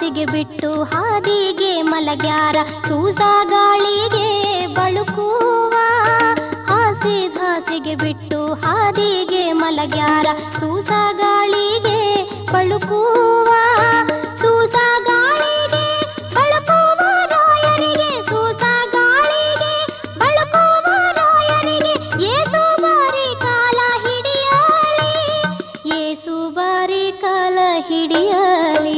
ಧಾಸಿಗೆ ಬಿಟ್ಟು ಹಾದಿಗೆ ಮಲಗ್ಯಾರ ಸೂಸ ಗಾಳಿಗೆ ಬಳುಕುವ ಹಾಸಿ ಧಾಸಿಗೆ ಬಿಟ್ಟು ಹಾದಿಗೆ ಮಲಗ್ಯಾರ ಸೂಸ ಗಾಳಿಗೆ ಬಳುಕುವ ಸೂಸ ಗಾಳಿಗೆ ಬಳುಕುವ ರಾಯರಿಗೆ ಸೂಸ ಗಾಳಿಗೆ ಬಳುಕುವ ರಾಯರಿಗೆ ಏಸು ಬಾರಿ ಕಾಲ ಹಿಡಿಯಲಿ ಏಸು ಬಾರಿ ಕಾಲ ಹಿಡಿಯಲಿ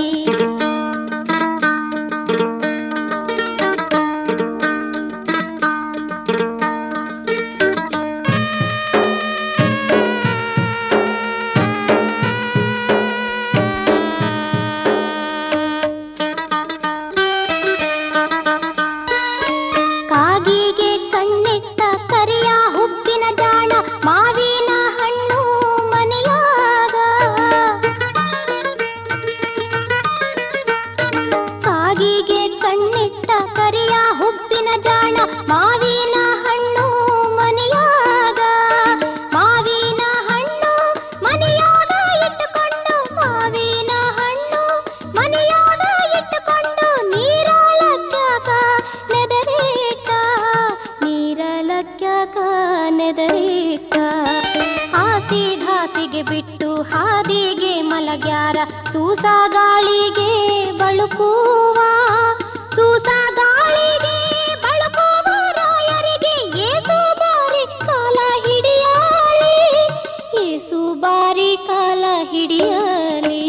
ಕಾಗಿಗೆ ಕಣ್ಣಿಟ್ಟ ಕರಿಯ ಹುಬ್ಬಿನ ಜಾಣ ಮಾವಿನ ಹಣ್ಣು ಮನೆಯಾಗ ಕಾಗಿಗೆ ಕಣ್ಣಿಟ್ಟ ಕರಿಯ ಹುಬ್ಬಿನ ಜಾಣ ಮಾವಿನ ಹಣ್ಣು ಮನೆಯಾಗ ಮಾವಿನ ಹಣ್ಣು ಮನೆಯಾಗ ಇಟ್ಟುಕೊಂಡು ಮಾವಿನ ಹಣ್ಣು ಮನೆಯಾಗ ಇಟ್ಟುಕೊಂಡು ನೀರಲಕ್ಕಾಕ ನೆದರಿಟ್ಟ ನೀರಲಕ್ಕಾಕ ನೆದರಿಟ್ಟ ಹಾಸಿ ಧಾಸಿಗೆ ಬಿಟ್ಟು ಹಾದಿಗೆ ಮಲಗ್ಯಾರ ಸೂಸ ಗಾಳಿಗೆ ಬಳುಕುವ ಸೂಸ ಗಾಳಿಗೆ ಬಳುಕುವ ರಾಯರಿಗೆ ಏಸು ಬಾರಿ ಕಾಲ ಹಿಡಿಯಲಿ ಏಸು ಬಾರಿ ಕಾಲ ಹಿಡಿಯಲಿ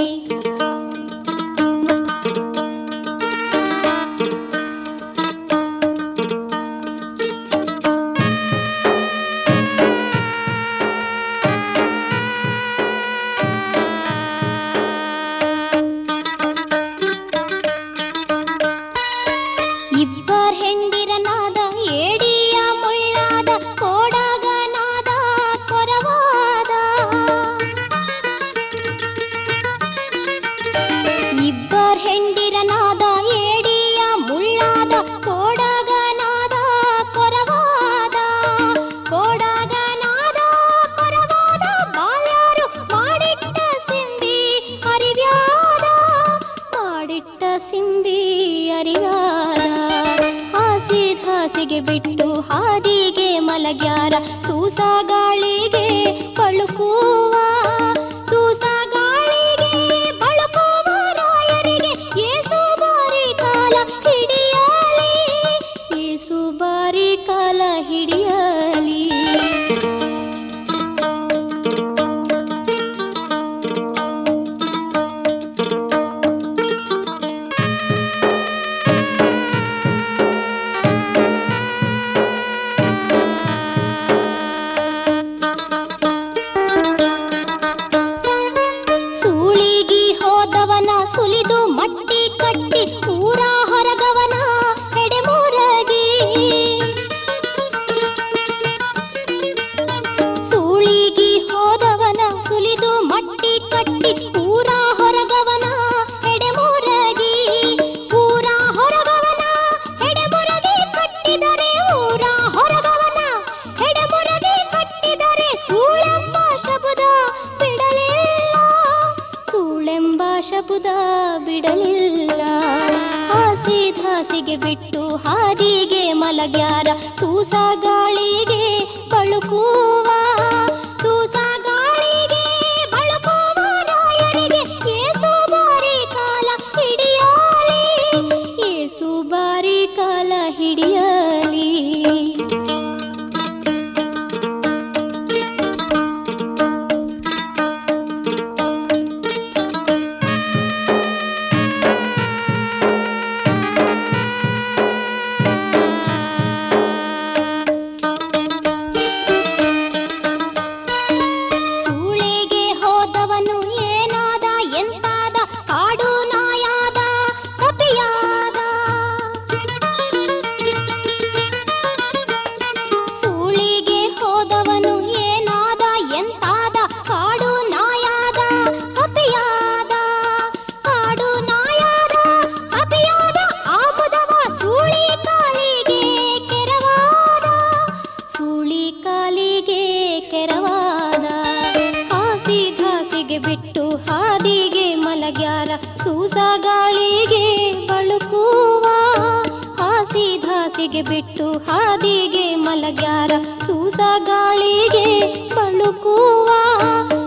ಇಬ್ಬರ್ ಹೆಂಡಿರನಾದ ಏಡಿಯ ಮುಳ್ಳಾದ ಕೋಡಗನಾದ ಕೊರವಾದ ಇಬ್ಬರ್ ಹೆಂಡಿರನಾದ ಏಡಿಯ ಮುಳ್ಳಾದ ಕೋಡಗನಾದ ಕೊರವಾದ ಕೋಡಗನಾದ ಕೊರವಾದ ಬಾಳ್ಯಾರು ಮಾಡಿಟ್ಟ ಸಿಂಬಿ ಹರಿವ್ಯಾದ ಮಾಡಿಟ್ಟ ಸಿಂಬಿ ಅರಿವಾದ ಹಾಸಿ ಧಾಸಿಗೆ ಬಿಟ್ಟು ಹಾದಿಗೆ ಮಲಗ್ಯಾರ ಸೂಸ ಗಾಳಿಗೆ ಬಳುಕುವ ಸೂಸ ಗಾಳಿಗೆ ಬಳುಕುವ ರಾಯರಿಗೆ ಏಸು ಬಾರಿ ಕಾಲ ಹಿಡಿಯಲಿ ಏಸು ಬಾರಿ ಕಾಲ ಹಿಡಿಯಲಿ ಸೂಳಿಗಿ ಹೋದವನ ಸುಲಿದು ಮಟ್ಟಿ ಕಟ್ಟಿ ಊರ ಹೊರಗವನ ಎಡೆಮೂರಗಿ ಸೂಳಿಗಿ ಹೋದವನ ಸುಲಿದು ಮಟ್ಟಿ ಕಟ್ಟಿ ಊರ ಹೊರಗವನ ಎಡೆಮೂರಗಿ ಊರ ಹೊರಗವನ ಎಡೆಮುರಗಿ ಕಟ್ಟಿದರೆ ಊರ ಹೊರಗವನ ಎಡೆಮುರಗಿ ಕಟ್ಟಿದರೆ ಸೂಳೆಂಬ ಶಬ್ದ ಬಿಡಲಿಲ್ಲ ಸೂಳೆಂಬ ಶಬ್ದ ಬಿಡಲಿಲ್ಲ ಹಾಸಿ ಧಾಸಿಗೆ ಬಿಟ್ಟು ಹಾದಿಗೆ ಮಲಗ್ಯಾರ ಸೂಸ ಗಾಳಿಗೆ ಬಳುಕುವ ಸೂಸ ಗಾಳಿಗೆ ಬಳುಕುವ ರಾಯರಿಗೆ ಏಸು ಬಾರಿ ಕಾಲ ಹಿಡಿಯಲಿ ಏಸು ಬಾರಿ ಕಾಲ ಹಿಡಿಯಲಿ ಬಿಟ್ಟು ಹಾದಿಗೆ ಮಲಗ್ಯಾರ ಸೂಸ ಗಾಳಿಗೆ ಬಳುಕುವ